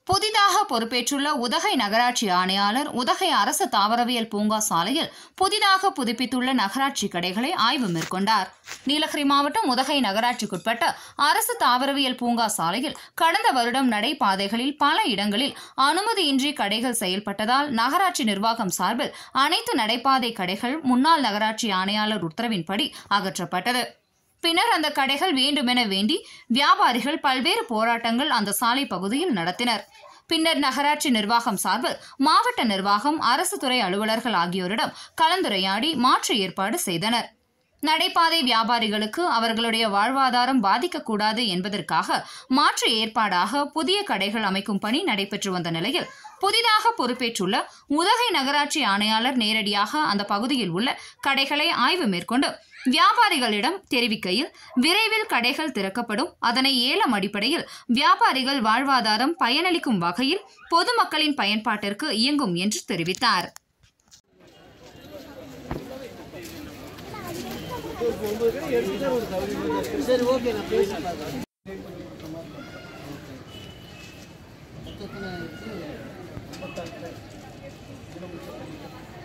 புதிதாக பொறுப்பேற்றுள்ள உதகை நகராட்சி ஆணையாளர் உதகை அரசு தாவரவியல் பூங்கா சாலையில் புதிதாக புதுப்பித்துள்ள நகராட்சி கடைகளை ஆய்வு மேற்கொண்டார் நீலகிரி மாவட்டம் உதகை நகராட்சிக்குட்பட்ட அரசு தாவரவியல் பூங்கா சாலையில் கடந்த வருடம் நடைபாதைகளில் பல இடங்களில் அனுமதியின்றி கடைகள் செயல்பட்டதால் நகராட்சி நிர்வாகம் சார்பில் அனைத்து நடைபாதை கடைகள் முன்னாள் நகராட்சி ஆணையாளர் உத்தரவின்படி அகற்றப்பட்டது பின்னர் அந்த கடைகள் வேண்டுமென வேண்டி வியாபாரிகள் பல்வேறு போராட்டங்கள் அந்த சாலை பகுதியில் நடத்தினர் பின்னர் நகராட்சி நிர்வாகம் சார்பில் மாவட்ட நிர்வாகம் அரசு துறை அலுவலர்கள் ஆகியோரிடம் கலந்துரையாடி மாற்று ஏற்பாடு செய்தனர் நடைபாதை வியாபாரிகளுக்கு அவர்களுடைய வாழ்வாதாரம் பாதிக்கக்கூடாது என்பதற்காக மாற்று ஏற்பாடாக புதிய கடைகள் அமைக்கும் பணி நடைபெற்று வந்த நிலையில் புதிதாக பொறுப்பேற்றுள்ள உதகை நகராட்சி ஆணையாளர் நேரடியாக அந்த பகுதியில் உள்ள கடைகளை ஆய்வு மேற்கொண்டு வியாபாரிகளிடம் தெரிவிக்கையில் விரைவில் கடைகள் திறக்கப்படும் அதனை ஏலம் அடிப்படையில் வியாபாரிகள் வாழ்வாதாரம் பயனளிக்கும் வகையில் பொதுமக்களின் பயன்பாட்டிற்கு இயங்கும் என்று தெரிவித்தார் சரி ஓகே நான் பேசி பார்க்குறேன் மொத்தத்தில் இருக்கு